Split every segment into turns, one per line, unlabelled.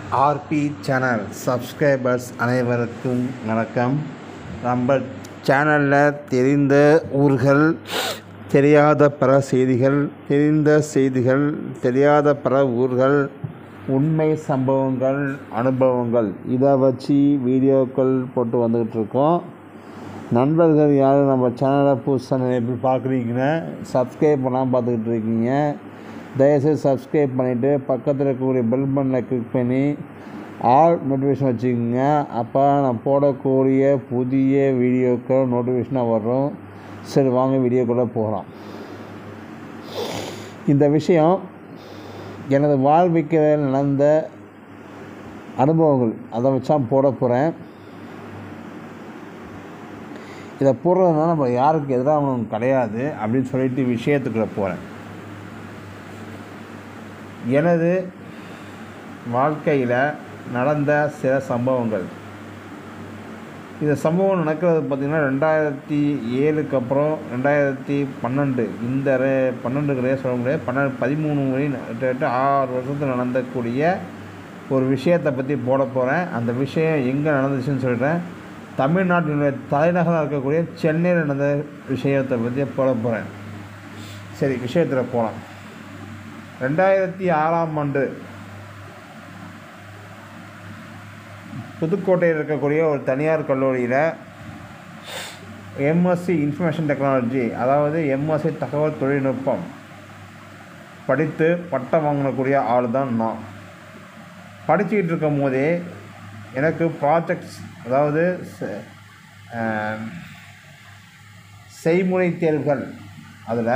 RB channel subscribers அனைவருக்கும் வணக்கம் நம்ம சேனலில் தெரிந்த ஊர்கள் தெரியாத பல செய்திகள் தெரிந்த செய்திகள் தெரியாத பல ஊர்கள் உண்மை சம்பவங்கள் அனுபவங்கள் இதை வச்சு வீடியோக்கள் போட்டு வந்துக்கிட்டு இருக்கோம் நண்பர்கள் யாரும் நம்ம சேனலை புதுசாக நிறைய பேர் பார்க்குறீங்கன்னா சப்ஸ்கிரைப் பண்ணாமல் பார்த்துக்கிட்டு இருக்கீங்க தயவுசெய்து சப்ஸ்கிரைப் பண்ணிவிட்டு பக்கத்தில் இருக்கக்கூடிய பெல் பட்டனை கிளிக் பண்ணி ஆல் நோட்டிஃபிகேஷன் வச்சுக்கோங்க அப்போ நான் போடக்கூடிய புதிய வீடியோக்கள் நோட்டிஃபிகேஷனாக வரும் சரி வாங்க வீடியோக்குள்ளே போகலாம் இந்த விஷயம் எனது வாழ்விக்கையில் நடந்த அனுபவங்கள் அதை வச்சா போட போகிறேன் இதை போடுறதுனால நம்ம யாருக்கு எதிராகணும் கிடையாது அப்படின்னு சொல்லிட்டு விஷயத்துக்குள்ள போகிறேன் எனது வாழ்க்கையில் நடந்த சில சம்பவங்கள் இந்த சம்பவம் நடக்கிறது பார்த்திங்கன்னா ரெண்டாயிரத்தி ஏழுக்கு அப்புறம் ரெண்டாயிரத்தி பன்னெண்டு இந்த ரே பன்னெண்டுக்கு ரே சொல்ல முடியாது பன்னெண்டு பதிமூணு வரை கிட்டத்தட்ட ஆறு வருஷத்தில் நடந்தக்கூடிய ஒரு விஷயத்தை பற்றி போட போகிறேன் அந்த விஷயம் எங்கே நடந்துச்சுன்னு சொல்கிறேன் தமிழ்நாட்டினுடைய தலைநகராக இருக்கக்கூடிய சென்னையில் நடந்த விஷயத்தை பற்றி போட போகிறேன் சரி விஷயத்தில் போகலாம் ரெண்டாயிரத்தி ஆறாம் ஆண்டு புதுக்கோட்டையில் இருக்கக்கூடிய ஒரு தனியார் கல்லூரியில் எம்எஸ்சி இன்ஃபர்மேஷன் டெக்னாலஜி அதாவது எம்எஸ்சி தகவல் தொழில்நுட்பம் படித்து பட்டம் வாங்கக்கூடிய ஆள் தான் நான் படிச்சுக்கிட்டு இருக்கும் போதே எனக்கு ப்ராஜெக்ட்ஸ் அதாவது செ- ஆம், செய்முறை தேர்வுகள் அதில்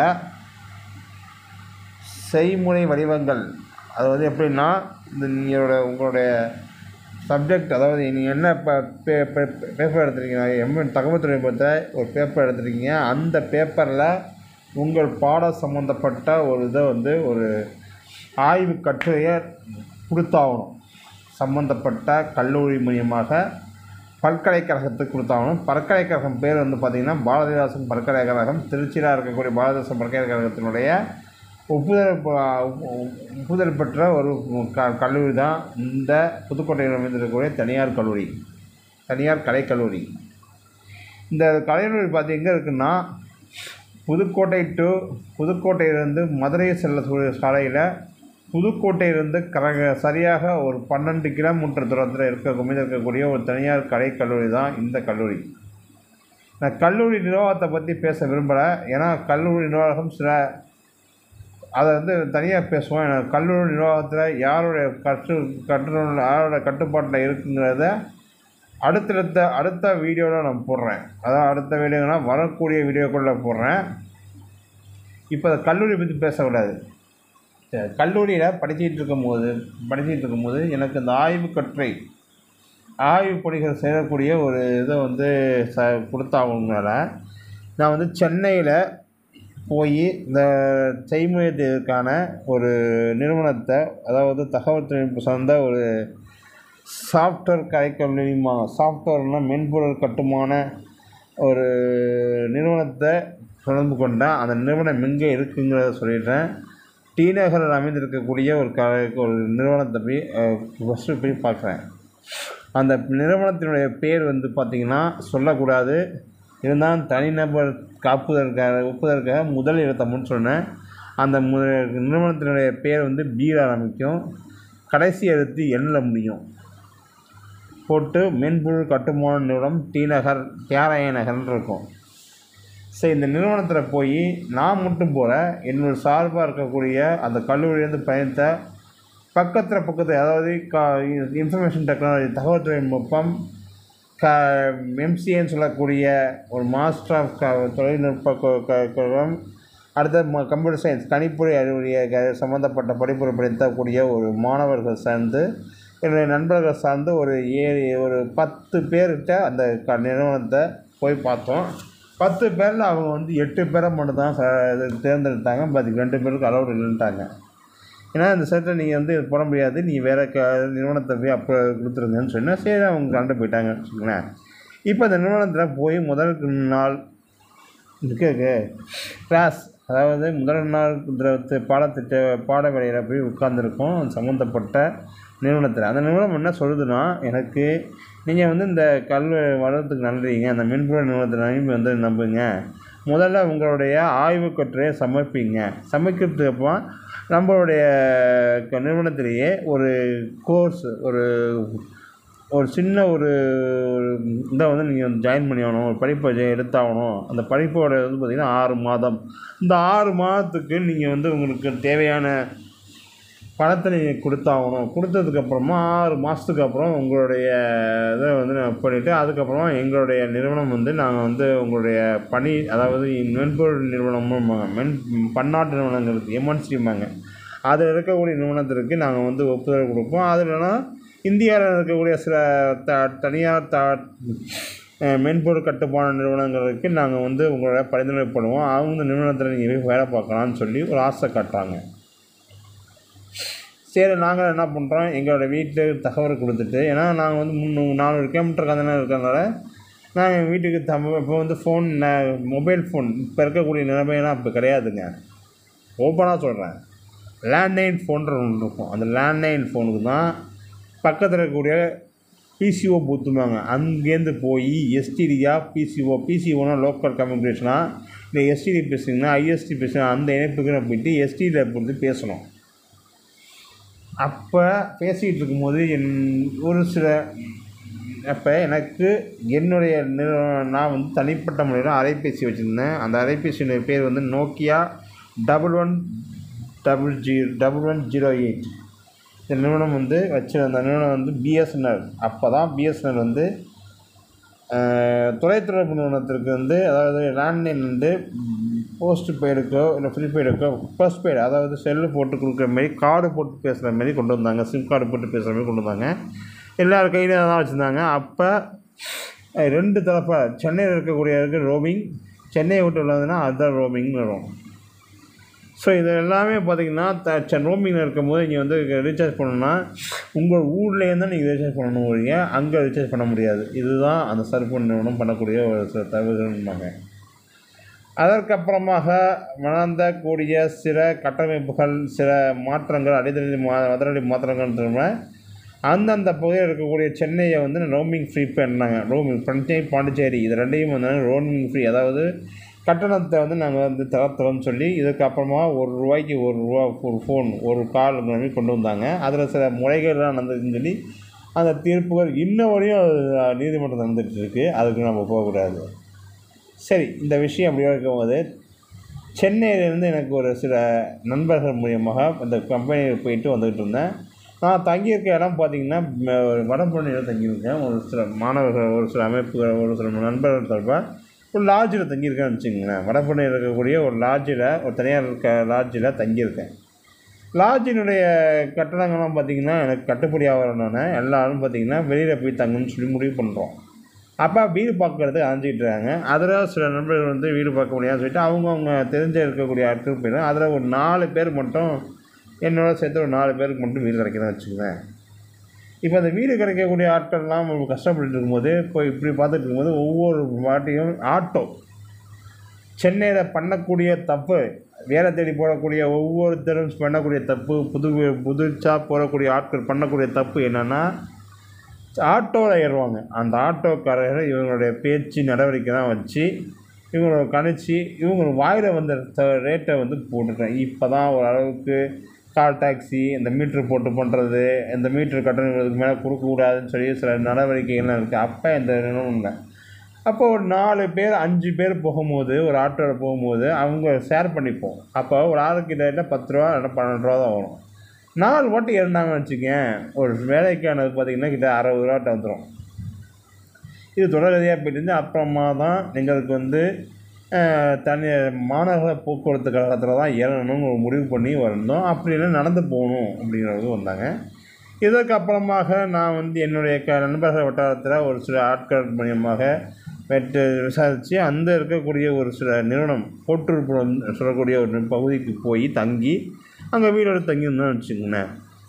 செய்முறை வடிவங்கள் அது வந்து எப்படின்னா இந்த நீங்களோட உங்களுடைய சப்ஜெக்ட் அதாவது நீங்கள் என்ன இப்போ பே பேப்பர் எடுத்துருக்கீங்க எம் தகவல் தொழில்நுட்பத்தை ஒரு பேப்பர் எடுத்துருக்கீங்க அந்த பேப்பரில் உங்கள் பாட சம்மந்தப்பட்ட ஒரு இதை வந்து ஒரு ஆய்வு கட்டுரையை கொடுத்தாகணும் சம்மந்தப்பட்ட கல்லூரி மூலியமாக பல்கலைக்கழகத்துக்கு கொடுத்தாகணும் பல்கலைக்கழகம் பேர் வந்து பார்த்திங்கன்னா பாரதிதாசன் பல்கலைக்கழகம் திருச்சியில் இருக்கக்கூடிய பாரதிதாசன் பல்கலைக்கழகத்தினுடைய ஒப்புதல் ப- ஒப்புதல் பெற்ற ஒரு க கல்லூரி தான் இந்த புதுக்கோட்டையில் அமைந்திருக்கக்கூடிய தனியார் கல்லூரி தனியார் கலைக்கல்லூரி இந்த கலைக்கல்லூரி பார்த்து எங்கே இருக்குன்னா புதுக்கோட்டை டு புதுக்கோட்டையிலிருந்து மதுரை செல்லக்கூடிய சாலையில் புதுக்கோட்டையிலிருந்து கரக சரியாக ஒரு பன்னெண்டு கிலோமீட்டர் தூரத்தில் இருக்க இருக்கக்கூடிய ஒரு தனியார் கலைக்கல்லூரி தான் இந்த கல்லூரி நான் கல்லூரி நிர்வாகத்தை பற்றி பேச விரும்பலை ஏன்னா கல்லூரி நிர்வாகம் சில அதை வந்து தனியாக பேசுவோம் எனக்கு கல்லூரி நிர்வாகத்தில் யாருடைய கற்று கற்று யாரோட கட்டுப்பாட்டில் இருக்குங்கிறத அடுத்தடுத்த அடுத்த வீடியோவில் நான் போடுறேன் அதான் அடுத்த வீடியோனா வரக்கூடிய வீடியோக்குள்ளே போடுறேன் இப்போ அந்த கல்லூரி பற்றி பேசக்கூடாது சரி, கல்லூரியில் படிச்சுட்டு இருக்கும்போது படிச்சுட்டு இருக்கும்போது எனக்கு இந்த ஆய்வு கட்டுரை ஆய்வு பணிகள் செய்யக்கூடிய ஒரு இதை வந்து ச கொடுத்தாங்கனால நான் வந்து சென்னையில் போய் இந்த செய்முறைக்கான ஒரு நிறுவனத்தை அதாவது தகவல் தொழில்நுட்பம் சார்ந்த ஒரு சாஃப்ட்வேர் கலைக்கல்விமா சாஃப்ட்வேர்னால் மென்பொருள் கட்டுமான ஒரு நிறுவனத்தை தொடர்பு கொண்டேன் அந்த நிறுவனம் எங்கே இருக்குங்கிறத சொல்லிடுறேன் டி நகரில் அமைந்திருக்கக்கூடிய ஒரு க ஒரு நிறுவனத்தை போய் ஃபஸ்ட்டு போய் பார்க்குறேன் அந்த நிறுவனத்தினுடைய பேர் வந்து பார்த்திங்கன்னா சொல்லக்கூடாது இருந்தாலும் தனிநபர் காப்புதற்காக ஒப்புதற்காக முதல் எழுத்தம்னு சொன்னேன் அந்த மு நிறுவனத்தினுடைய பேர் வந்து பீர் ஆரம்பிக்கும் கடைசி எழுத்து எண்ணில் முடியும் போட்டு மென்பொருள் கட்டுமான நிறுவனம் டி நகர் தியாகராய நகர்னு இருக்கும் சரி இந்த நிறுவனத்தில் போய் நான் மட்டும் போல என்னோட சார்பாக இருக்கக்கூடிய அந்த கல்லூரியிலேருந்து பயணித்த பக்கத்தில் பக்கத்தில் அதாவது கா இன்ஃபர்மேஷன் டெக்னாலஜி தகவல் தொழில்நுட்பம் க எம்சிஏன்னு சொல்லக்கூடிய ஒரு மாஸ்டர் ஆஃப் க தொழில்நுட்ப கொ- க- கழகம் அடுத்த ம கம்ப்யூட்டர் சயின்ஸ் கணிப்பொறி அறிவுடைய க சம்மந்தப்பட்ட படிப்புரை படித்தக்கூடிய ஒரு மாணவர்கள் சேர்ந்து என்னுடைய நண்பர்கள் சார்ந்து ஒரு ஏழு ஒரு பத்து பேர்கிட்ட அந்த க நிறுவனத்தை போய் பார்த்தோம் பத்து பேரில் அவங்க வந்து எட்டு பேரை மட்டும் தான் ச இது தேர்ந்தெடுத்தாங்க பாக்கி ரெண்டு பேருக்கு அலௌடு இல்லைன்ட்டாங்க ஏன்னா இந்த செட்டை நீங்கள் வந்து இது போட முடியாது நீ வேறு க நிறுவனத்தை போய் அப்போ கொடுத்துருங்கன்னு சொன்னால் சரி அவங்க கண்டு போயிட்டாங்கன்னு வச்சுக்கோங்களேன் இப்போ அந்த நிறுவனத்தில் போய் முதல் நாள் இருக்கு கிளாஸ் அதாவது முதல் நாள் திரவத்து பாடத்திட்ட பாட வேலையில் போய் உட்கார்ந்துருக்கோம் சம்மந்தப்பட்ட நிறுவனத்தில் அந்த நிறுவனம் என்ன சொல்லுதுன்னா எனக்கு நீங்கள் வந்து இந்த கல்வி வளர்கிறதுக்கு நன்றீங்க அந்த மென்பொருள் நிறுவனத்தை நம்பி வந்து நம்புங்க முதல்ல உங்களுடைய ஆய்வுக் கட்டுரையை சமர்ப்பிங்க சமர்ப்பிக்கிறதுக்கு அப்புறம் நம்மளுடைய க- நிறுவனத்திலேயே ஒரு கோர்ஸ் ஒரு ஒரு சின்ன ஒரு ஒரு இதை வந்து நீங்கள் ஜாயின் பண்ணி ஆகணும் ஒரு படிப்பை ஜெ- எடுத்தாகணும் அந்த படிப்போட வந்து பார்த்திங்கன்னா ஆறு மாதம் இந்த ஆறு மாதத்துக்கு நீங்கள் வந்து உங்களுக்கு தேவையான பணத்தை நீங்கள் கொடுத்தாகணும் கொடுத்ததுக்கப்புறமா ஆறு மாதத்துக்கு அப்புறம் உங்களுடைய இதை வந்து நான் பண்ணிவிட்டு அதுக்கப்புறமா எங்களுடைய நிறுவனம் வந்து நாங்கள் வந்து உங்களுடைய பணி அதாவது மென்பொருள் நிறுவனமும் மென் பன்னாட்டு நிறுவனங்களுக்கு எம்என்சிம்பாங்க அதில் இருக்கக்கூடிய நிறுவனத்திற்கு நாங்கள் வந்து ஒப்புதல் கொடுப்போம் அதுலனா இந்தியாவில் இருக்கக்கூடிய சில த தனியார் த அஹ் மென்பொருள் கட்டுப்பாடு நிறுவனங்களுக்கு நாங்கள் வந்து உங்களோட பரிந்துரை பண்ணுவோம் அவங்க நிறுவனத்தில் நீங்கள் போய் வேலை பார்க்கலாம்னு சொல்லி ஒரு ஆசை காட்டுறாங்க சரி நாங்கள் என்ன பண்ணுறோம் எங்களோட வீட்டுக்கு தகவல் கொடுத்துட்டு ஏன்னா நாங்கள் வந்து முந்நூறு நானூறு கிலோமீட்டர் கதனை இருக்கிறதுனால நாங்கள் எங்கள் வீட்டுக்கு தமிழ் இப்போ வந்து ஃபோன் மொபைல் ஃபோன் இப்போ இருக்கக்கூடிய நிலைமையெல்லாம் இப்போ கிடையாதுங்க ஓப்பனாக சொல்கிறேன் லேண்ட்லைன் ஃபோன்ற ஒன்று இருக்கும் அந்த லேண்ட்லைன் ஃபோனுக்கு தான் பக்கத்தில் இருக்கக்கூடிய பிசிஓ பூத்துமாங்க அங்கேருந்து போய் எஸ்டிடியா பிசிஓ பிசிஓனா லோக்கல் கம்யூனிகேஷனா இல்லை எஸ்டிடி பேசுனீங்கன்னா ஐஎஸ்டி பேசுனா அந்த இணைப்புக்கு நான் போயிட்டு எஸ்டிடியில் பொறுத்து பேசணும் அப்போ பேசிகிட்டு இருக்கும்போது என் ஒரு சில அப்போ எனக்கு என்னுடைய நிறுவனம் நான் வந்து தனிப்பட்ட முறையில் அலைபேசி வச்சுருந்தேன் அந்த அலைபேசியுடைய பேர் வந்து Nokia double one double G double one zero eight இந்த நிறுவனம் வந்து வச்சிருந்த நிறுவனம் வந்து பிஎஸ்என்எல் அப்போ தான் பிஎஸ்என்எல் வந்து ஆஹ், தொலைத்தொடர்பு நிறுவனத்திற்கு வந்து அதாவது லேண்ட்லைன் வந்து போஸ்ட் பெய்டுக்கோ இல்லை ப்ரீபெய்டுக்கோ ஃபர்ஸ்ட் பெய்டு அதாவது செல்லு போட்டு கொடுக்குற மாதிரி கார்டு போட்டு பேசுகிற மாதிரி கொண்டு வந்தாங்க சிம் கார்டு போட்டு பேசுகிற மாதிரி கொண்டு வந்தாங்க எல்லார் கையிலும் தான் வச்சுருந்தாங்க அப்போ அஹ், ரெண்டு தரப்பாக சென்னையில் இருக்கக்கூடிய இருக்கு ரோமிங் சென்னையை விட்டு உள்ளதுன்னா அதுதான் ரோமிங்னு வரும் ஸோ இது எல்லாமே பார்த்தீங்கன்னா த ரோமிங்கில் இருக்கும்போது நீங்கள் வந்து ரீசார்ஜ் பண்ணணும்னா உங்கள் ஊர்லேருந்து தான் நீங்கள் ரீசார்ஜ் பண்ணணும் ஒழிய அங்கே ரீசார்ஜ் பண்ண முடியாது இதுதான் அந்த சர்ஃபோன் நிறுவனம் பண்ணக்கூடிய ஒரு சில தகவல்கள்னாங்க அதற்கப்புறமாக வளர்ந்தக்கூடிய சில கட்டமைப்புகள் சில மாற்றங்கள் அடித்தடி மா அதிரடி மாற்றங்கள் திரும்ப அந்தந்த பகுதியில் இருக்கக்கூடிய சென்னையை வந்து ரோமிங் ஃப்ரீ பண்ணாங்க ரோமிங் சென்னை பாண்டிச்சேரி இது ரெண்டையும் வந்து ரோமிங் ஃப்ரீ அதாவது கட்டணத்தை வந்து நாங்கள் வந்து தளர்த்துறோம்னு சொல்லி இதுக்கப்புறமா ஒரு ரூபாய்க்கு ஒரு ரூபா ஒரு ஃபோன் ஒரு கால் மாதிரி கொண்டு வந்தாங்க அதில் சில முறைகள்லாம் நடந்ததுன்னு சொல்லி அந்த தீர்ப்புகள் இன்ன வரையும் அது நீதிமன்றம் நடந்துகிட்டு இருக்கு அதுக்கு நம்ம போகக்கூடாது சரி இந்த விஷயம் அப்படியே இருக்கும்போது சென்னையிலேருந்து எனக்கு ஒரு சில நண்பர்கள் மூலியமாக அந்த கம்பெனியில் போயிட்டு வந்துக்கிட்டு இருந்தேன் நான் தங்கியிருக்க இடம் பார்த்தீங்கன்னா வடபழனியில் தங்கியிருக்கேன் ஒரு சில மாணவர்கள் ஒரு சில அமைப்புகள் ஒரு சில நண்பர்கள் தொடர்பாக ஒரு லாட்ஜில் தங்கியிருக்கேன்னு வச்சுக்கோங்களேன் வடபழனியில் இருக்கக்கூடிய ஒரு லாட்ஜில் ஒரு தனியார் இருக்க லாட்ஜில் தங்கியிருக்கேன் லாட்ஜினுடைய கட்டணங்கள்லாம் பார்த்தீங்கன்னா எனக்கு கட்டுப்படி ஆகிறோன்னே எல்லாரும் பார்த்தீங்கன்னா வெளியில் போய் தங்கணும்னு சொல்லி முடிவு பண்ணுறோம் அப்போ வீடு பார்க்கறதுக்கு அலைஞ்சிக்கிட்டு இருக்காங்க அதில் சில நண்பர்கள் வந்து வீடு பார்க்க முடியாதுன்னு சொல்லிட்டு அவங்கவுங்க தெரிஞ்ச இருக்கக்கூடிய ஆட்கள் போயிடும் அதில் ஒரு நாலு பேர் மட்டும் என்னோட சேர்த்து ஒரு நாலு பேருக்கு மட்டும் வீடு கிடைக்குதுன்னு வச்சுக்கோங்க இப்போ அந்த வீடு கிடைக்கக்கூடிய ஆட்கள்லாம் நம்ம கஷ்டப்பட்டு இருக்கும்போது இப்போ இப்படி பார்த்துட்டு இருக்கும்போது ஒவ்வொரு வாட்டியும் ஆட்டோ சென்னையில் பண்ணக்கூடிய தப்பு வேலை தேடி போடக்கூடிய ஒவ்வொருத்தரும் பண்ணக்கூடிய தப்பு புது புதுசாக போடக்கூடிய ஆட்கள் பண்ணக்கூடிய தப்பு என்னென்னா ஆட்டோவில் ஏறுவாங்க அந்த ஆட்டோக்காரர்கள் இவங்களுடைய பேச்சு நடவடிக்கை தான் வச்சு இவங்களோட கணிச்சு இவங்க வாயில் வந்த த- ரேட்டை வந்து போட்டுட்டேன் இப்போ தான் ஓரளவுக்கு கால் டாக்ஸி இந்த மீட்ரு போட்டு பண்ணுறது இந்த மீட்ரு கட்டணம் இதுக்கு மேலே கொடுக்கக்கூடாதுன்னு சொல்லி சில நடவடிக்கைகள்லாம் இருக்குது அப்போ இந்த நிறுவனம் இல்லை அப்போ ஒரு நாலு பேர் அஞ்சு பேர் போகும்போது ஒரு ஆட்டோவில் போகும்போது அவங்க ஷேர் பண்ணிப்போம் அப்போ ஒரு ஆளுக்கு கிட்ட பத்து ரூபா இல்லை பன்னெண்டு ரூபா தான் வரும் நாலு வாட்டி இருந்தாங்கன்னு வச்சுக்கேன் ஒரு வேலைக்கானது பார்த்தீங்கன்னா கிட்ட அறுபது ரூபாட்ட வந்துடும் இது தொடரதியாக போயிட்டு இருந்து அப்புறமா தான் எங்களுக்கு வந்து அஹ், தனி மாநகர போக்குவரத்து கழகத்தில் தான் ஏறணும்னு ஒரு முடிவு பண்ணி வந்தோம் அப்படி இல்லை நடந்து போகணும் அப்படிங்கிறது வந்தாங்க இதற்கு அப்புறமாக நான் வந்து என்னுடைய க நண்பர்கள் வட்டாரத்தில் ஒரு சில ஆட்கள் மூலியமாக வெட்டு விசாரித்து அந்த இருக்கக்கூடிய ஒரு சில நிறுவனம் கோட்டூர்புரம் சொல்லக்கூடிய ஒரு பகுதிக்கு போய் தங்கி அங்கே வீடு எடுத்து தங்கியிருந்தோம்னு வச்சுக்கோங்களேன்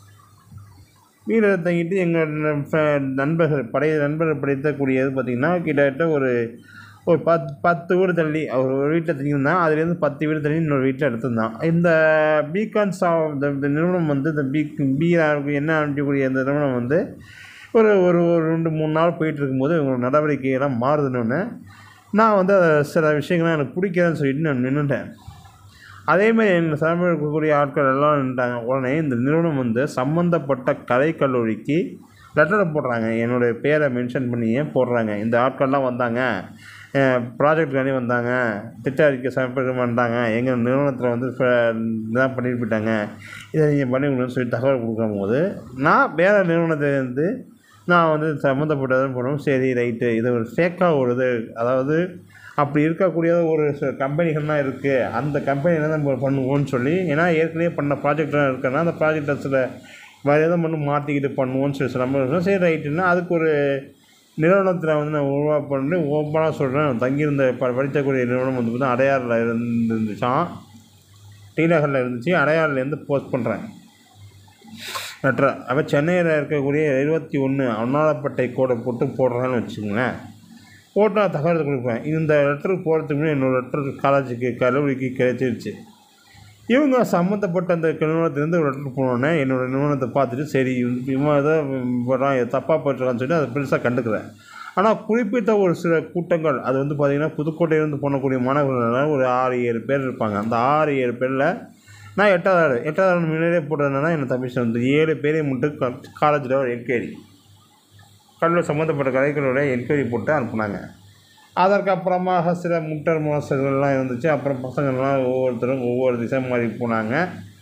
வீடு எடுத்து தங்கிட்டு எங்கள் நண்பர்கள் படை நண்பர்கள் படித்தக்கூடியது பார்த்திங்கன்னா கிட்டத்தட்ட ஒரு ஒரு பத் பத்து வீடு தள்ளி அவர் ஒரு வீட்டில் தங்கியிருந்தான் அதுலேருந்து பத்து வீடு தள்ளி இன்னொரு வீட்டில் எடுத்திருந்தான் இந்த பீகான் சா இந்த இந்த நிறுவனம் வந்து இந்த பி பி என்ன அனுப்பக்கூடிய இந்த நிறுவனம் வந்து ஒரு ஒரு ஒரு ரெண்டு மூணு நாள் போயிட்டு இருக்கும்போது இவங்களோட நடவடிக்கையெல்லாம் மாறுதுன்னு நான் வந்து சில விஷயங்கள்லாம் எனக்கு பிடிக்காதுன்னு சொல்லிட்டு நான் நின்றுட்டேன் அதேமாதிரி என் தலைமையில் இருக்கக்கூடிய ஆட்கள் எல்லாம் நின்றுட்டாங்க உடனே இந்த நிறுவனம் வந்து சம்மந்தப்பட்ட கலைக்கல்லூரிக்கு லெட்டரை போடுறாங்க என்னுடைய பேரை மென்ஷன் பண்ணியே போடுறாங்க இந்த ஆட்கள்லாம் வந்தாங்க ப்ராஜெக்ட்காண்டி வந்தாங்க திட்ட அறிக்கை சமர்ப்பிக்க வந்தாங்க எங்கள் நிறுவனத்தில் வந்து இப்போ இதான் பண்ணிட்டு போயிட்டாங்க இதை நீங்கள் பண்ணி கொடுங்கன்னு சொல்லி தகவல் கொடுக்கும்போது நான் வேறு நிறுவனத்திலேருந்து நான் வந்து சம்மந்தப்பட்டதுன்னு போனோம் சரி ரைட்டு இது ஒரு ஃபேக்காக ஒரு இது அதாவது அப்படி இருக்கக்கூடிய ஒரு சில கம்பெனிகள்லாம் இருக்குது அந்த கம்பெனியில் தான் நம்ம பண்ணுவோம்னு சொல்லி ஏன்னா ஏற்கனவே பண்ண ப்ராஜெக்ட்லாம் இருக்குன்னா அந்த ப்ராஜெக்டை சில வேறு எதுவும் பண்ணி மாற்றிக்கிட்டு பண்ணுவோம்னு சொல்லி சில நம்பர் சொன்னோம். சரி ரைட்டுன்னா அதுக்கு ஒரு நிறுவனத்தில் வந்து நான் உருவாக்க பண்ணி ஓப்பனாக சொல்கிறேன் தங்கியிருந்த ப படிக்கக்கூடிய நிறுவனம் வந்து பார்த்தா அடையாறில் இருந்துச்சான் டி நகரில் இருந்துச்சு அடையாறுலேருந்து போஸ்ட் பண்ணுறேன் லெட்டரை அப்போ சென்னையில் இருக்கக்கூடிய இருபத்தி ஒன்று அண்ணாலப்பட்டை கோடை போட்டு போடுறேன்னு வச்சுங்களேன் போட்டு நான் தகவல் கொடுப்பேன் இந்த லெட்டருக்கு போகிறதுக்கு முன்னாடி என்னோடய லெட்டர் காலேஜுக்கு கல்லூரிக்கு கிடைச்சிருச்சு இவங்க சம்மந்தப்பட்ட அந்த நிறுவனத்துலேருந்து ஒரு லெட்டர் போனோடனே என்னோடய நிறுவனத்தை பார்த்துட்டு சரி இவன் இவன் ஏதோ போடுறான் தப்பாக போட்டுருக்கான்னு சொல்லிட்டு அதை பெருசாக கண்டுக்கிறேன் ஆனால் குறிப்பிட்ட ஒரு சில கூட்டங்கள் அது வந்து பார்த்திங்கன்னா புதுக்கோட்டையிலேருந்து போனக்கூடிய மாணவர்கள் ஒரு ஆறு ஏழு பேர் இருப்பாங்க அந்த ஆறு ஏழு பேரில் நான் எட்டாவது ஆள் எட்டாவது ஆள் முன்னாடியே போட்டதுனால என்னை தப்பிச்சு வந்து ஏழு பேரையும் மட்டும் காலேஜில் ஒரு என்கொயரி கல்லூரி சம்மந்தப்பட்ட கலைகளோட என்கொயரி போட்டு அனுப்புனாங்க அதற்கப்புறமாக சில முட்டர் மோசங்கள்லாம் இருந்துச்சு அப்புறம் பசங்கள்லாம் ஒவ்வொருத்தரும் ஒவ்வொரு திசை மாறி போனாங்க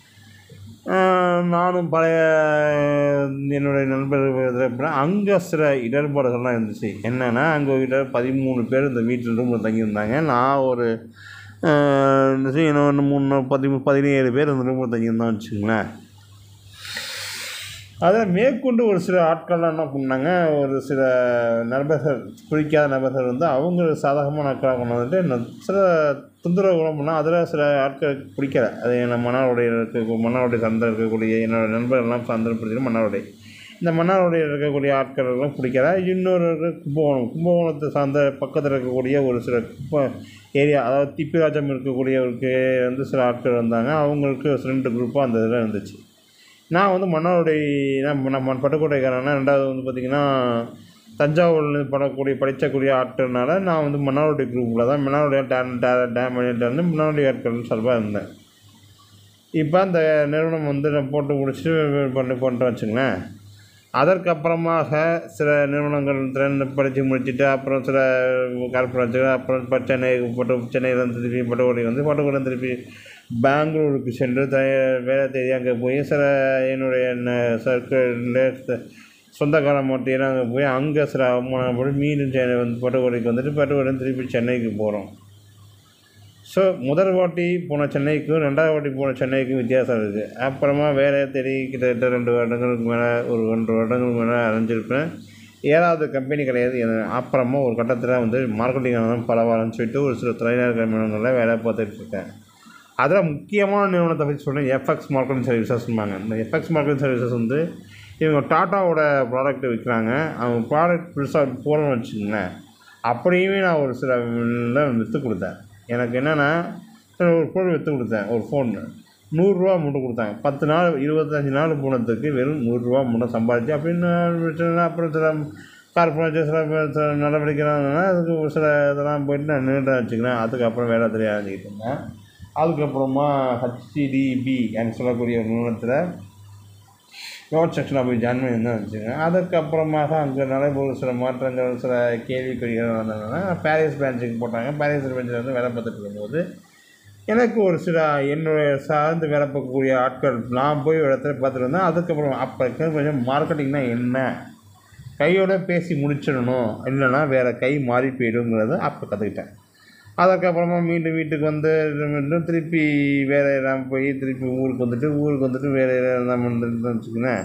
ஆஹ் நானும் பழைய என்னுடைய நண்பர்கள் அங்கே சில இடர்பாடுகள்லாம் இருந்துச்சு என்னென்னா அங்கே ஒரு இடர் பதிமூணு பேர் இந்த வீட்டில் ரூமில் தங்கியிருந்தாங்க நான் ஒரு ஆஹ் இன்னும் மூணு பதிமூ பதினேழு பேர் இந்த ரூமில் தங்கியிருந்தோம் வச்சுங்களேன் அதில் மேற்கொண்டு ஒரு சில ஆட்கள்லாம் என்ன பண்ணாங்க ஒரு சில நபர்கள் பிடிக்காத நபர்கள் வந்து அவங்க சாதகமான ஆட்களாக கொண்டு வந்துட்டு என்ன- சில தொந்தரவு கூட பண்ணால் அதில் சில ஆட்களுக்கு பிடிக்கல அது என்ன மன்னாருடைய இருக்க மன்னாருடைய சந்தை இருக்கக்கூடிய என்னோட நண்பர்கள்லாம் சந்தர்ப்பத்தில் மன்னாருடைய இந்த மன்னாருடைய இருக்கக்கூடிய ஆட்களெல்லாம் பிடிக்கல இன்னொரு கும்பகோணம் கும்பகோணத்தை சார்ந்த பக்கத்தில் இருக்கக்கூடிய ஒரு சில குப்ப ஏரியா அதாவது திப்பிராஜம் இருக்கக்கூடியவருக்கு வந்து சில ஆட்கள் வந்தாங்க அவங்களுக்கு ரெண்டு குரூப்பாக அந்த இதில் இருந்துச்சு நான் வந்து மன்னாருடைய நான் நம்ம பட்டுக்கோட்டைக்காரனா ரெண்டாவது வந்து பார்த்திங்கன்னா தஞ்சாவூரில் படக்கூடிய படிக்கக்கூடிய ஆட்கள்னால நான் வந்து மன்னாருடைய குரூப்பில் தான் மன்னாருடைய டேம் டேம் வந்து மன்னாருடைய ஆட்கள் சார்பாக இருந்தேன் இப்போ அந்த நிறுவனம் வந்து நான் போட்டு முடிச்சுட்டு பண்ணி பண்ணிட்டு வச்சுங்களேன் அதற்கப்புறமாக சில நிறுவனங்கள் திறன் படித்து முடிச்சுட்டு அப்புறம் சில கார்பரேட்டுகள் அப்புறம் இப்போ சென்னை பட்டு சென்னையிலேருந்து திருப்பி பட்டுக்கோட்டை வந்து பட்டுக்கோட்டை திருப்பி பெங்களூருக்கு சென்று த வேலை தேடி அங்கே போய் சில என்னுடைய சர்க்கிள் சொந்தக்கார மாட்டியெல்லாம் அங்கே போய் அங்கே சில அவமானப்பட்டு மீண்டும் சென்னை வந்து பட்டுக்கோட்டைக்கு வந்துட்டு பட்டுக்கோட்டை திருப்பி சென்னைக்கு போகிறோம் ஸோ முதல் வாட்டி போன சென்னைக்கும் ரெண்டாவது வாட்டி போன சென்னைக்கும் வித்தியாசம் இருக்குது அப்புறமா வேலையை தேடி கிட்டத்தட்ட ரெண்டு வருடங்களுக்கு மேலே ஒரு ரெண்டு வருடங்களுக்கு மேலே அலைஞ்சிருப்பேன் ஏழாவது கம்பெனி கிடையாது என- அப்புறமா ஒரு கட்டத்தில் வந்து மார்க்கெட்டிங் தான் பரவாயில்லன்னு சொல்லிட்டு ஒரு சில தொழிலாளர் நிறுவனங்களில் வேலை பார்த்துட்டு இருக்கேன் அதில் முக்கியமான நிறுவனத்தை பற்றி சொல்கிறேன் எஃப்எக்ஸ் மார்க்கெட்டிங் சர்வீசஸ்ம்பாங்க இந்த எஃப்எக்ஸ் மார்க்கெட்டிங் சர்வீசஸ் வந்து இவங்க டாட்டாவோட ப்ராடக்ட் விற்கிறாங்க அவங்க ப்ராடக்ட் புதுசாக போடணும்னு வச்சுக்கோங்களேன் அப்படியுமே நான் ஒரு சில இதில் விற்று கொடுத்தேன் எனக்கு என்னென்னா ஒரு பொருள் விற்று கொடுத்தேன் ஒரு ஃபோன் நூறுரூவா மட்டும் கொடுத்தாங்க பத்து நாள் இருபத்தஞ்சி நாள் போனதுக்கு வெறும் நூறுரூவா மட்டும் சம்பாதிச்சு அப்படின்னு விட்டுனா அப்புறம் சில கார்பரேட் சில பேர் சில நடவடிக்கைலாம் அதுக்கு ஒரு சில இதெல்லாம் போயிட்டு நான் நின்றுட்டு வச்சுக்கிறேன் அதுக்கப்புறம் வேலை தெரிய ஆரம்பிக்கிட்டு இருந்தேன் அதுக்கப்புறமா ஹச்டிடிபி என்று சொல்லக்கூடிய ஒரு நிறுவனத்தில் நோட் செக்ஷனில் போய் ஜாயின் பண்ணியிருந்தேன் வச்சுக்கோங்க அதுக்கப்புறமாக அங்கே நடைபெறும் சில மாற்றங்கள் சில கேள்விக்குறிகள் வந்ததுனால பாரிஸ் பிரான்ச்சுக்கு போட்டாங்க பாரிஸ் பிரான்ச்சில் வந்து வேலை பார்த்துட்டு இருக்கும்போது எனக்கு ஒரு சில என்னுடைய சார்ந்து வேலை பார்க்கக்கூடிய ஆட்கள் நான் போய் ஒரு இடத்துல பார்த்துட்டு இருந்தேன் அதுக்கப்புறம் அப்போ இருக்க கொஞ்சம் மார்க்கெட்டிங்னா என்ன கையோட பேசி முடிச்சிடணும் இல்லைன்னா வேறு கை மாறி போயிடுங்கிறத அப்போ கற்றுக்கிட்டேன் அதுக்கப்புறமா மீண்டும் வீட்டுக்கு வந்து மீண்டும் திருப்பி வேறு இடம் போய் திருப்பி ஊருக்கு வந்துட்டு ஊருக்கு வந்துட்டு வேறு இடம் வந்துட்டு வச்சுக்கோங்களேன்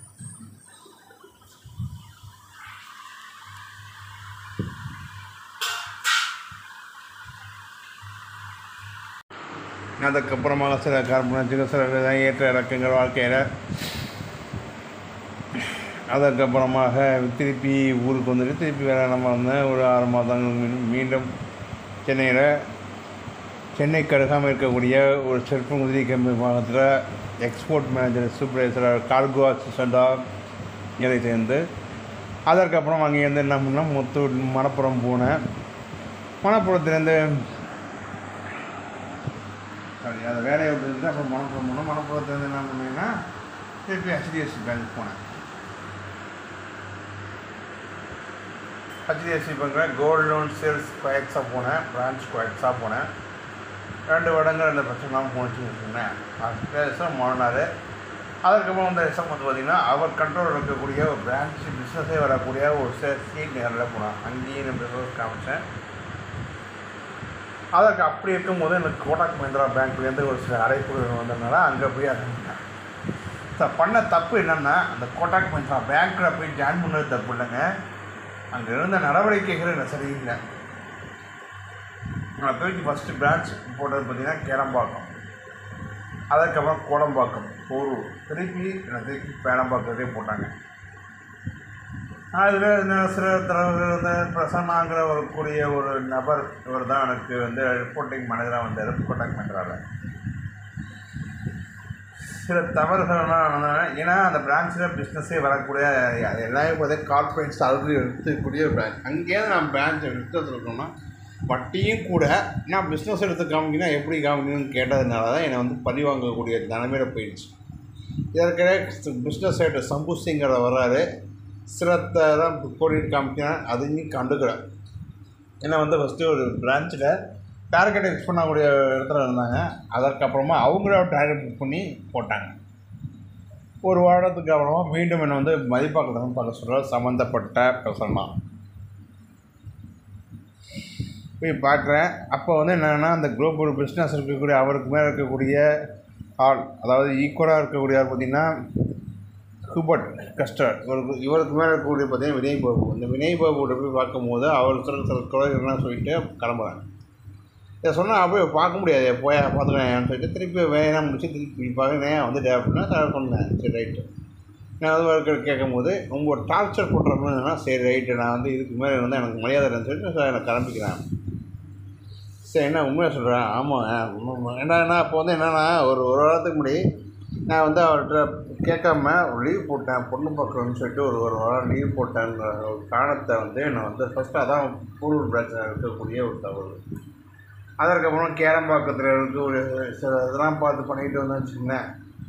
அதுக்கப்புறமா சில கார்பனாச்சுக்கு சில ஏற்ற இறக்கங்கள் வாழ்க்கையில் அதுக்கப்புறமாக திருப்பி ஊருக்கு வந்துட்டு திருப்பி வேலை நம்ம வந்தேன் ஒரு ஆறு மாதங்கள் மீ- மீண்டும் சென்னையில் சென்னைக்கு அருகாமல் இருக்கக்கூடிய ஒரு செருப்பு உதிரி கம்பெனி வாகனத்தில் எக்ஸ்போர்ட் மேனேஜர் சூப்பர்வைசராக கார்கோ அசிஸ்டண்ட்டாக வேலை சேர்ந்து அதற்கப்புறம் அங்கேருந்து என்ன பண்ணால் முத்து மணப்புறம் போனேன் மணப்புறத்துலேருந்து சாரி அதை வேலையை விட்டுருந்து அப்புறம் மணப்புறம் போனோம் மணப்புறத்துலேருந்து என்ன பண்ணீங்கன்னா திருப்பி ஹெச்டிஎஃப்சி பேங்க் போனேன் ஹெச்டிஎஃப்சி பேங்க்கில் கோல்டு லோன் சேல்ஸ் குவாக்ஸாக போனேன் பிரான்ச் குவாக்ஸாக போனேன் ரெண்டு வருடங்கள் அந்த பிரச்சனைலாம் போணுச்சுன்னு வச்சுக்கோங்களேன் அது பேச மாறினார் அதற்கப்புறம் வந்து எஸ்எம் வந்து பார்த்திங்கன்னா அவர் கண்ட்ரோல் இருக்கக்கூடிய ஒரு பிரான்ச் பிஸ்னஸே வரக்கூடிய ஒரு சீட் நேரில் போனேன் அங்கேயும் நான் பிஸ்னஸ் காமிச்சேன் அதற்கு அப்படி இருக்கும்போது எனக்கு கோடாக் மஹிந்திரா பேங்க்லேருந்து ஒரு சில அழைப்புகள் வந்ததுனால அங்கே போய் அடைஞ்சிட்டேன் சார் பண்ண தப்பு என்னென்னா அந்த கோட்டாக் மஹிந்திரா பேங்க்கில் போய் ஜாயின் பண்ணது தப்பு இல்லைங்க அங்கே இருந்த நடவடிக்கைகள் எனக்கு சரியில்லை நான் தூக்கி ஃபஸ்ட்டு பிரான்ச் போட்டது பார்த்தீங்கன்னா கேளம்பாக்கம் அதுக்கப்புறம் கோடம்பாக்கம் போரூர் திருப்பி என்னை திருப்பி பேடம்பாக்கத்தே போட்டாங்க அதில் இந்த சில தலைவர்கள் வந்து பிரசன்னாங்கிற ஒரு கூடிய ஒரு நபர் இவர் தான் எனக்கு வந்து ரிப்போர்ட்டிங் மேனேஜராக வந்தார் கோட்டாக் மஹிந்திராவில் சில தவறுகள்லாம் நடந்தன ஏன்னா அந்த பிரான்ச்சில் பிஸ்னஸே வரக்கூடிய அது எல்லாமே பார்த்தீங்கன்னா கார்பரேட் salary எடுத்துக்கூடிய ஒரு பிரான்ச் அங்கேயே நான் பிரான்ச் எடுத்துட்டு இருக்கோம்னா வட்டியும் கூட நான் பிஸ்னஸ் எடுத்து காமிக்கணும் எப்படி காமிக்கணும்னு கேட்டதுனால தான் என்னை வந்து பழி வாங்கக்கூடிய நிலமையில போயிடுச்சு ஏற்கனவே பிஸ்னஸ் ஹெட் சம்பு சிங்கர் வர்றாரு சிலத்தை தான் போட்டிட்டு காமிக்கிறேன் அதையும் கண்டுக்கிறேன் ஏன்னா வந்து ஃபஸ்ட்டு ஒரு பிரான்ச்சில் டார்கெட் ஃபிக்ஸ் பண்ணக்கூடிய இடத்துல இருந்தாங்க அதற்கப்புறமா அவங்கள டார்கெட் ஃபிக்ஸ் பண்ணி போட்டாங்க ஒரு வாரத்துக்கு அப்புறமா மீண்டும் என்னை வந்து மதிப்பாக்கத்தான் பார்க்க சொல்கிற சம்மந்தப்பட்ட பர்சன் தான் போய் பார்க்குறேன் அப்போ வந்து என்னென்னா அந்த குரூப் பிஸ்னஸ் இருக்கக்கூடிய அவருக்கு மேலே இருக்கக்கூடிய ஆள் அதாவது ஈக்குவலாக இருக்கக்கூடிய ஆள் பார்த்திங்கன்னா ஹூபர்ட் கஸ்டர் இவருக்கு இவருக்கு மேலே இருக்கக்கூடிய பார்த்தீங்கன்னா வினய் பாபு இந்த வினய் பாபுகிட்ட போய் பார்க்கும்போது அவர் சில சில குறைகள்லாம் சொல்லிட்டு கிளம்புறாங்க இதை சொன்னால் அப்படியே பார்க்க முடியாது போய் பார்த்துக்கிறேன் சொல்லிட்டு திருப்பி வேணாம் முடிச்சு திருப்பி பார்க்குறேன் வந்துட்டேன் அப்படின்னா சார் சொன்னேன் சரி ரைட்டு நான் அது வரைக்கும் கேட்கும்போது உங்கள் டார்ச்சர் பண்ணுற மாதிரினா சரி ரைட்டு நான் வந்து இதுக்கு மேலே வந்து எனக்கு மரியாதை இல்லைன்னு சொல்லிட்டு சார் நான் கிளம்பிக்கிறேன் சரி என்ன உண்மையாக சொல்கிறேன் ஆமாம் என்னன்னா இப்போ வந்து என்னென்னா ஒரு ஒரு வாரத்துக்கு முன்னாடி நான் வந்து அவர்கிட்ட கேட்காம ஒரு லீவ் போட்டேன் பொண்ணு பார்க்கணும்னு சொல்லிட்டு ஒரு ஒரு வாரம் லீவ் போட்டேன்ற ஒரு காரணத்தை வந்து நான் வந்து ஃபஸ்ட்டு அதான் பூர்வ பிரச்சனை இருக்கக்கூடிய ஒரு தவறு அதற்கப்புறம் கேரம்பாக்கத்தில் இருக்க ஒரு சில இதெல்லாம் பார்த்து பண்ணிக்கிட்டு வந்தேன் வச்சுக்கோங்களேன்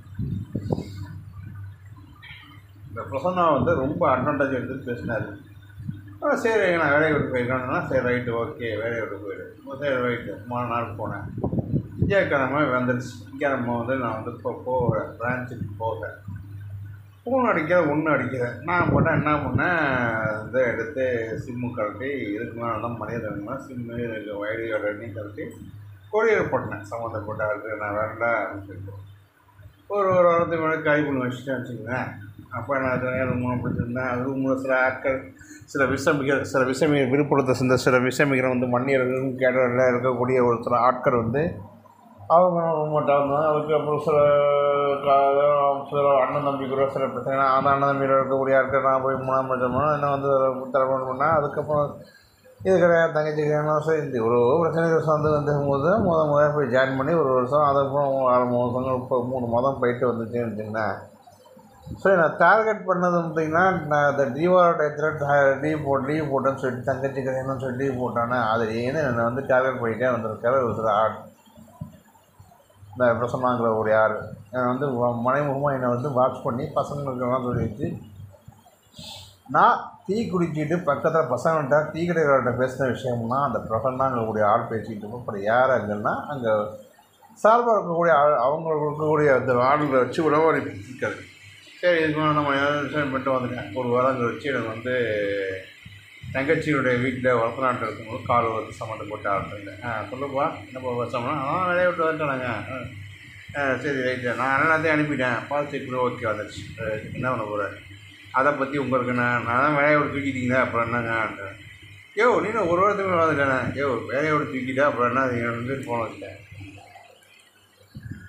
இந்த பிரசன்னா வந்து ரொம்ப அட்வான்டேஜ் எடுத்து பேசினார் ஆ சரி நான் வேலையை விட்டு போயிருக்கேன்னா சரி ரைட்டு ஓகே வேலையை விட்டு போயிடு சரி ரைட்டு மூணு நாள் போனேன் திங்கக்கிழமை வந்துருச்சு திங்கக்கிழமை வந்து நான் வந்து இப்போ போகிறேன் பிரான்ச்சுக்கு போகிறேன் ஃபோன் அடிக்கிற ஒன்று அடிக்கிறேன் நான் பண்ணேன் என்ன பண்ணேன் இதை எடுத்து சிம்மு கழட்டி இதுக்கு மேலே தான் மரியாதை வேணுமா சிம்மு இதுக்கு வைடி ரெண்டையும் கழட்டி கொரியர் பண்ணேன் சம்மந்தப்பட்ட ஆளுக்கு நான் வேண்டாம் அப்படின்னு சொல்லிட்டு ஒரு ஒரு வாரத்துக்கு முன்னாடி கை பண்ணி வச்சுட்டேன் வச்சுக்கோங்களேன் அப்போ நான் நேரம் மூணு பிடிச்சிருந்தேன் அது மூணு சில ஆட்கள் சில விஷமிகள் சில விஷமி விழுப்புரத்தை சேர்ந்த சில விஷமிகள் வந்து மன்னியர்கள் கேட்டரில் இருக்கக்கூடிய ஒரு சில ஆட்கள் வந்து அவங்க ரொம்ப இருந்தாங்க அதுக்கப்புறம் சில கா- சில அண்ணன் தம்பி கூட சில பிரச்சனை அந்த அண்ணன் தம்பியில் இருக்கக்கூடிய ஆட்கள் நான் போய் மூணாம் பட்சம் என்ன வந்து தலைமுறை பண்ணேன் அதுக்கப்புறம் இது கிடையாது தங்கச்சி கிடையாது சரி இந்த ஒரு பிரச்சனைகள் வந்து வந்து போது முத முத போய் ஜாயின் பண்ணி ஒரு வருஷம் அதுக்கப்புறம் ஆறு மாதங்கள் இப்போ மூணு மாதம் போயிட்டு வந்துச்சுன்னு வச்சுங்களேன் சரி நான் டார்கெட் பண்ணது பார்த்தீங்கன்னா நான் இந்த தீபாவளி டயத்தில் லீவ் போட்டு லீவ் போட்டேன்னு சொல்லிட்டு தங்கச்சி கல்யாணம்னு சொல்லி லீவ் போட்டானே அதுலேருந்து என்னை வந்து டார்கெட் பண்ணிட்டே வந்திருக்காரு ஒரு சில ஆள் இந்த பிரசன்னாங்கிற ஒரு யார் என்னை வந்து வ- மறைமுகமாக என்னை வந்து வாட்ச் பண்ணி பசங்களுக்கெல்லாம் சொல்லி வச்சு நான் டீ குடிச்சிட்டு பக்கத்தில் பசங்கள்கிட்ட டீ கடைக்காரர்கிட்ட பேசின விஷயம்னா அந்த பிரசன்னாங்கக்கூடிய ஆள் பேசிக்கிட்டு இருப்போம் அப்புறம் யார் அங்கன்னா அங்கே சார்பாக இருக்கக்கூடிய ஆள் அவங்க இருக்கக்கூடிய அந்த ஆளுங்களை வச்சு உணவு இருக்காது சரி இதுக்கு மேலே நம்ம விஷயம் பண்ணிட்டு வந்துட்டேன் ஒரு வாரம் கழிச்சு எனக்கு வந்து தங்கச்சியுடைய வீட்டில் வளர்ப்பு நாட்டில் இருக்கும்போது கால் வந்து சம்மந்தப்பட்ட ஆள் ஆ சொல்லுப்பா என்னப்பா வச்சோம்னா ஆ வேலையை விட்டு வந்துட்டானுங்க ஆ. ஆ சரி ரைட்டு நான் எல்லாத்தையும் அனுப்பிட்டேன் பாலிசி கூட ஓகே வந்துடுச்சு அஹ் என்ன பண்ண போகிறேன் அதை பற்றி உங்களுக்கு நான் நான் தான் வேலையை விட்டு தூக்கிட்டீங்க அப்புறம் என்னங்க யோ நீ நான் ஒரு வாரத்துக்கு மேலே வந்துட்டேனே யோ வேலையை விட்டு தூக்கிட்டா அப்புறம் என்ன நீங்கள் வந்து போன வச்சுட்டேன்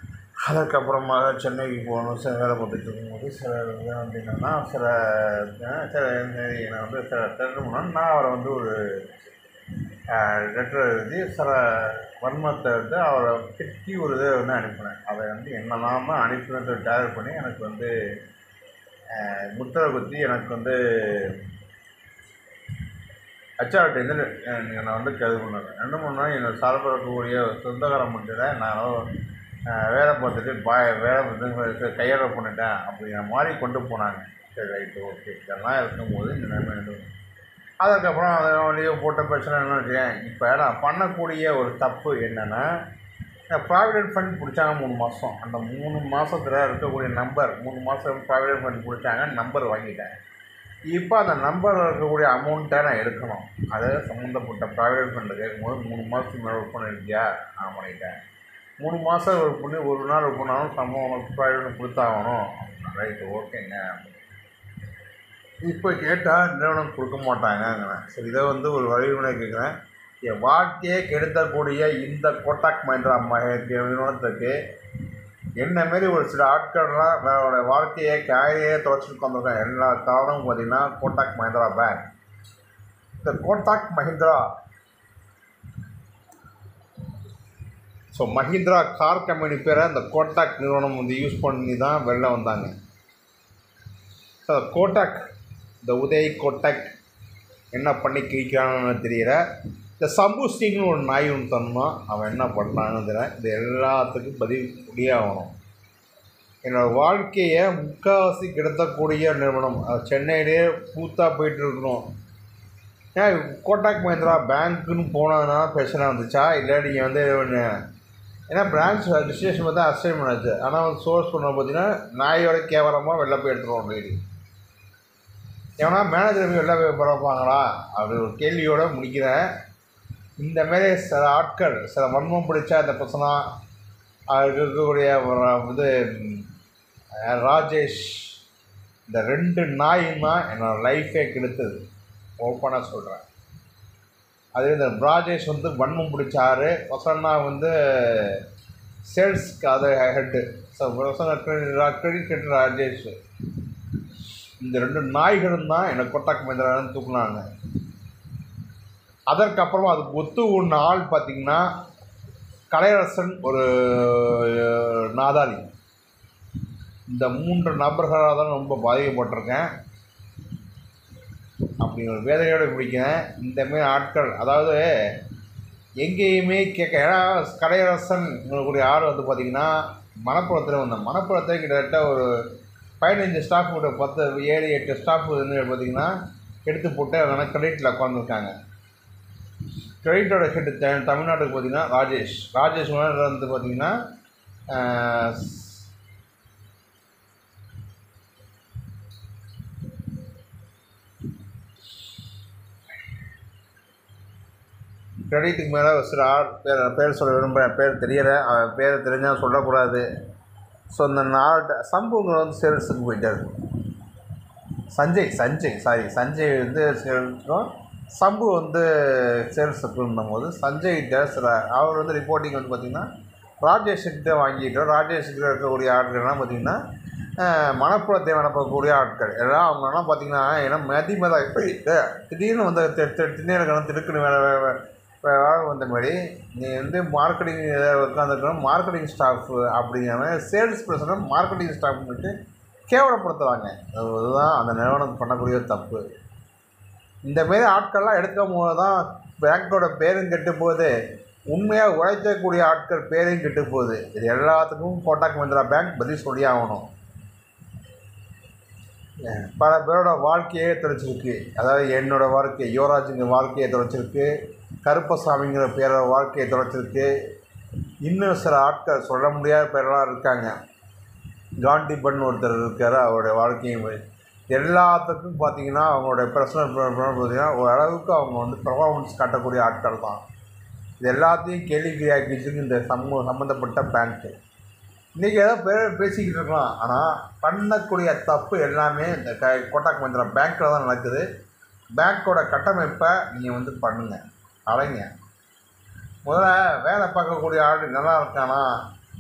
அதுக்கப்புறமாக சென்னைக்கு போகணும் சில வேலை பார்த்துட்டு இருக்கும்போது சில இது வந்து என்னென்னா சில அஹ் சில நான் வந்து சில தெரிஞ்சுக்கணும் நான் அவரை வந்து ஒரு லெட்டர் எழுதி சில வன்மத்தை வந்து அவரை திட்டி ஒரு இதை வந்து அனுப்பினேன் அதை வந்து என்னெல்லாம அனுப்பினதை டேர் பண்ணி எனக்கு வந்து அஹ், முத்திரை குத்தி எனக்கு வந்து ஹச்ஆர்டிலேருந்து என்னை வந்து கைது பண்ணாங்க ரெண்டு மூணு நாள் என்னை சார்பில் இருக்கக்கூடிய சொந்தக்காரன் மட்டும் நான் அஹ், வேலை பார்த்துட்டு பாய் வேலை பார்த்து கையாள பண்ணிட்டேன் அப்படிங்கிற மாதிரி கொண்டு போனாங்க சரி ரைட்டு ஓகே இதெல்லாம் இருக்கும்போது இந்த நிலைமை இருந்தது அதுக்கப்புறம் அதை வழியே போட்ட பிரச்சனை என்ன வச்சுக்கேன் இப்போ நான் பண்ணக்கூடிய ஒரு தப்பு என்னென்னா ப்ராவிடென்ட் ஃபண்ட் பிடிச்சாங்க மூணு மாதம் அந்த மூணு மாதத்தில் இருக்கக்கூடிய நம்பர் மூணு மாதம் ப்ராவிடென்ட் ஃபண்ட் பிடிச்சாங்க நம்பர் வாங்கிட்டேன் இப்போ அந்த நம்பரில் இருக்கக்கூடிய அமௌண்ட்டை நான் எடுக்கணும் அது சம்மந்தப்பட்ட ப்ராவிடென்ட் ஃபண்டில் கேட்கும்போது மூணு மாதத்துக்கு மேலே ஒர்க் பண்ணியிருக்கியா நான் பண்ணிட்டேன் மூணு மாதம் ஒர்க் பண்ணி ஒரு நாள் ஒர்க் பண்ணாலும் சம்பளம் ப்ராவிடென்ட் கொடுத்தாகணும் ரைட்டு ஓகேங்க இப்போ கேட்டால் நிறுவனம் கொடுக்க மாட்டாங்கங்கிறேன் சரி இதை வந்து ஒரு வழிமுறை கேட்குறேன் என் வாழ்க்கையே கெடுத்தக்கூடிய இந்த கோட்டாக் மஹிந்திரா மஹ- நிறுவனத்துக்கு என்ன மாரி ஒரு சில ஆட்கள்லாம் வேற வாழ்க்கையை கேரியே தொலைச்சிட்டு வந்திருக்காங்க எல்லா காரணமும் பார்த்தீங்கன்னா கோட்டாக் மஹிந்திரா பேங்க் இந்த Kotak Mahindra so Mahindra car company பேரை இந்த கோட்டாக் நிறுவனம் வந்து யூஸ் பண்ணி தான் வெளில வந்தாங்க ஸோ கோட்டாக் இந்த உதய் கோட்டக் என்ன பண்ணி கிழிக்கிறான்னு தெரியல இந்த சம்பு சிங்னு ஒரு நாய் ஒன்று தந்தான் அவன் என்ன பண்ணுறான்னு தெரியல இது எல்லாத்துக்கும் பதில் முடியாகணும் என்னோடய வாழ்க்கையை முக்கால்வாசி கிடத்தக்கூடிய நிறுவனம் அது சென்னையிலே பூத்தா போயிட்டு இருக்கணும் ஏன் கோட்டாக் மஹிந்திரா பேங்க்குன்னு போனதுனால பிரச்சனை வந்துச்சா இல்லை நீங்கள் வந்து ஒன்று ஏன்னா பிரான்ச் ரிஜிஸ்ட்ரேஷன் வந்து அசைன் பண்ணாச்சு ஆனால் வந்து சோர்ஸ் பண்ண பார்த்தீங்கன்னா நாயோட கேவலமாக வெளில போய் எடுத்துருவோம் டெய்லி ஏன்னா மேனேஜர் போய் வெளில போய் பரப்பாங்களா அப்படி ஒரு கேள்வியோடு முடிக்கிறேன் இந்த மாரி சில ஆட்கள் சில வன்மம் பிடிச்ச இந்த பிரச்சனை அதுக்கு இருக்கக்கூடிய ஒரு இது ம், ராஜேஷ் இந்த ரெண்டு நாயும் தான் என்னோடய லைஃபே கெடுத்தது ஓப்பனாக சொல்கிறேன் அது இந்த ராஜேஷ் வந்து வன்மம் பிடிச்சாரு வசனா வந்து சேல்ஸ்க்கு அது head so Vasana credit head Rajesh இந்த ரெண்டு நாய்களும் தான் என்னை கொட்டாக் மந்திரான்னு தூக்குனாங்க அதற்கப்புறமா அதுக்கு ஒத்து ஒன்று ஆள் பார்த்தீங்கன்னா கலையரசன் ஒரு அஹ், நாதாரி இந்த மூன்று நபர்களால் தான் ரொம்ப பாதிக்கப்பட்டிருக்கேன் அப்படி ஒரு வேதனையோடு பிடிக்கிறேன் இந்தமாரி ஆட்கள் அதாவது எங்கேயுமே கேட்க ஏன்னா கலையரசன் கூடிய ஆள் வந்து பார்த்திங்கன்னா மணப்புறத்தில் வந்தேன் மணப்புறத்தில் கிட்டத்தட்ட ஒரு பதினஞ்சு ஸ்டாஃப் கிட்ட பத்து ஏழு எட்டு ஸ்டாஃப் வந்து பார்த்திங்கன்னா எடுத்து போட்டு அதனால் கிரெடிட்டில் உட்காந்துருக்காங்க கிரெடிட்டோட ஹெட் தமிழ்நாட்டுக்கு பார்த்திங்கன்னா ராஜேஷ் ராஜேஷ் வந்து பார்த்திங்கன்னா ஆஹ், கிரெடிட்டுக்கு மேலே சில ஆள் பேர் பேர் சொல்ல விரும்புகிறேன் பேர் தெரியலை அவன் பேர் தெரிஞ்சால் சொல்லக்கூடாது ஸோ இந்த நாள் சம்பவங்கள் வந்து சேல்ஸுக்கு போயிட்டார் சஞ்சய் சஞ்சய் சாரி சஞ்சய் வந்து சேல்ஸுக்கும் சம்பு வந்து சேல்ஸுக்கு இருந்தபோது சஞ்சய்கிட்ட சில அவர் வந்து ரிப்போர்ட்டிங் வந்து பார்த்திங்கன்னா ராஜேஷ்கிட்ட வாங்கிட்டோம் ராஜேஷ்கிட்ட இருக்கக்கூடிய ஆட்கள்லாம் பார்த்திங்கன்னா மணப்புறத்தை வனப்பக்கூடிய ஆட்கள் எல்லாம் அவங்கெல்லாம் பார்த்திங்கன்னா ஏன்னா மதி மத திடீர்னு வந்து திடீர்னு திருக்குன்னு வேலை வே- வேலை வந்த மாதிரி நீ வந்து மார்க்கெட்டிங் உட்காந்துருக்கணும் மார்க்கெட்டிங் ஸ்டாஃப் அப்படிங்கிற மாதிரி சேல்ஸ் பர்சனை மார்க்கெட்டிங் ஸ்டாஃப் வந்துட்டு கேவலப்படுத்துகிறாங்க அதுதான் அந்த நிறுவனம் பண்ணக்கூடிய தப்பு இந்த மாரி ஆட்கள்லாம் எடுக்கும் போது தான் பேங்க்கோட பேரும் கெட்டு போகுது உண்மையாக உழைக்கக்கூடிய ஆட்கள் பேரையும் கெட்டு போகுது இது எல்லாத்துக்கும் கோட்டாக் மந்திரா பேங்க் பதில் சொல்லி ஆகணும் பல பேரோட வாழ்க்கையே தொலைச்சிருக்கு அதாவது என்னோட வாழ்க்கை யுவராஜுங்க வாழ்க்கையை தொலைச்சிருக்கு கருப்பசாமிங்கிற பேரோட வாழ்க்கையை தொலைச்சிருக்கு இன்னும் சில ஆட்கள் சொல்ல முடியாத பேரெல்லாம் இருக்காங்க காந்திபன் ஒருத்தர் இருக்கார் அவருடைய வாழ்க்கையும் போய் எல்லாத்துக்கும் பார்த்தீங்கன்னா அவங்களுடைய பர்சனல் பார்த்தீங்கன்னா ஓரளவுக்கு அவங்க வந்து பர்ஃபார்மன்ஸ் காட்டக்கூடிய ஆட்கள் தான் இது எல்லாத்தையும் கேள்விக்குறியாக்கிட்டு இந்த சமூக சம்மந்தப்பட்ட பேங்க்கு இன்றைக்கி ஏதோ பேர் பேசிக்கிட்டு இருக்கலாம் ஆனால் பண்ணக்கூடிய தப்பு எல்லாமே இந்த க கோட்டாக் மந்திரா பேங்க்கில் தான் நடக்குது பேங்க்கோட கட்டமைப்பை நீங்கள் வந்து பண்ணுங்கள் அலைங்க முதல்ல வேலை பார்க்கக்கூடிய ஆள் நல்லா இருக்கானா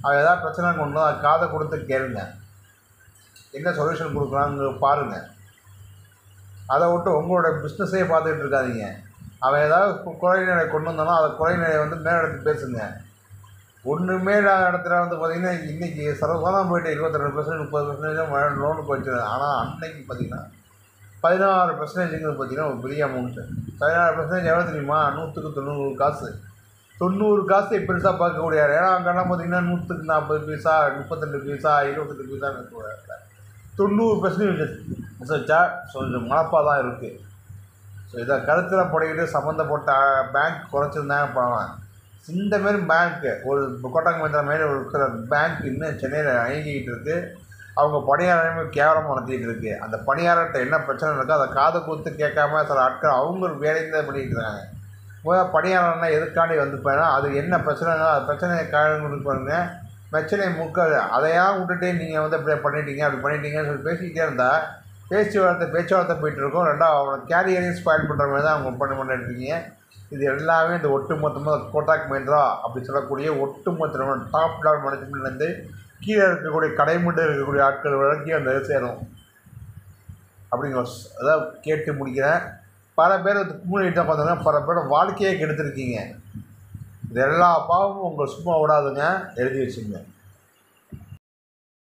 அவன் ஏதாவது பிரச்சனை கொண்டு வந்து காதை கொடுத்து கேளுங்க என்ன சொல்யூஷன் கொடுக்குறாங்க பாருங்கள் அதை விட்டு உங்களோட பிஸ்னஸே பார்த்துக்கிட்டு இருக்காதீங்க அவன் ஏதாவது கு- குறைநிலை கொண்டு வந்தாலும் அதை குறைநிலையை வந்து மேலிடத்து பேசுங்க ஒன்றுமே இல்லாத இடத்துல வந்து பார்த்தீங்கன்னா இன்றைக்கி சர்வசாதாரணம் போயிட்டு இருபத்தி ரெண்டு பர்சன்ட் முப்பது பர்சன்டேஜ் லோனுக்கு வச்சுருந்தேன் ஆனால் அன்னைக்கு பார்த்தீங்கன்னா பதினாறு பர்சன்டேஜுங்கிறது பார்த்தீங்கன்னா ஒரு பெரிய அமௌண்ட்டு பதினாறு பர்சன்டேஜ் எவ்வளோ தெரியுமா நூற்றுக்கு தொண்ணூறு காசு தொண்ணூறு காசு பெருசாக பார்க்கக்கூடிய இடம். ஏன்னா அங்கெல்லாம் பார்த்தீங்கன்னா நூற்றுக்கு நாற்பது பைசா முப்பத்தெண்டு பைசா இருபத்தெட்டு பைசா இருக்கக்கூடிய தொண்ணூறு பர்சன்டேஜ் வச்சா கொஞ்சம் மனப்பாக தான் இருக்குது ஸோ இதை கருத்தில் போட்டுக்கிட்டு சம்மந்தப்பட்ட பேங்க் குறைச்சிருந்தாங்க போகலாம் இந்த மாரி பேங்க்கு ஒரு கோட்டாங்க மந்திர மாரி ஒரு இருக்கிற பேங்க் இன்னும் சென்னையில் இயங்கிக்கிட்டு இருக்குது அவங்க பணியாளருமே கேவலமாக நடத்திட்டு இருக்கு அந்த பணியாளர்கிட்ட என்ன பிரச்சனை இருக்கோ அதை காது கொடுத்து கேட்காம சில ஆட்கள் அவங்க வேலைக்கு தான் பண்ணிக்கிட்டு இருக்காங்க முதல்ல பணியாளர்னா எதுக்காண்டி வந்து போனால் அது என்ன பிரச்சனைனா அது பிரச்சனையை காரணம் கொடுப்பாங்க பிரச்சனையை முக்காது அதையா விட்டுட்டு நீங்கள் வந்து இப்படி பண்ணிட்டீங்க அப்படி பண்ணிட்டீங்கன்னு சொல்லி பேசிக்கிட்டே இருந்தால் பேச்சுவார்த்தை பேச்சுவார்த்தை போயிட்டு இருக்கும் ரெண்டாவது அவனை கேரியரையும் ஸ்பாயில் பண்ணுற மாதிரி தான் அவங்க பண்ண பண்ணிட்டு இருக்கீங்க இது எல்லாமே இந்த ஒட்டுமொத்தமாக கோட்டாக் மஹிந்திரா அப்படி சொல்லக்கூடிய ஒட்டுமொத்த டாப் லெவல் மேனேஜ்மெண்ட்லேருந்து கீழே இருக்கக்கூடிய கடைமுட்டை இருக்கக்கூடிய ஆட்கள் வரைக்கும் அந்த இது சேரும் அப்படிங்கிற ஒரு ஸ்- அதான் கேட்டு முடிக்கிறேன் பல பேர் முன்னாடி தான் பார்த்தோன்னா பல பேரோட வாழ்க்கையே கெடுத்துருக்கீங்க இது எல்லா பாவமும் உங்களை சும்மா விடாதுங்க எழுதி வச்சுங்க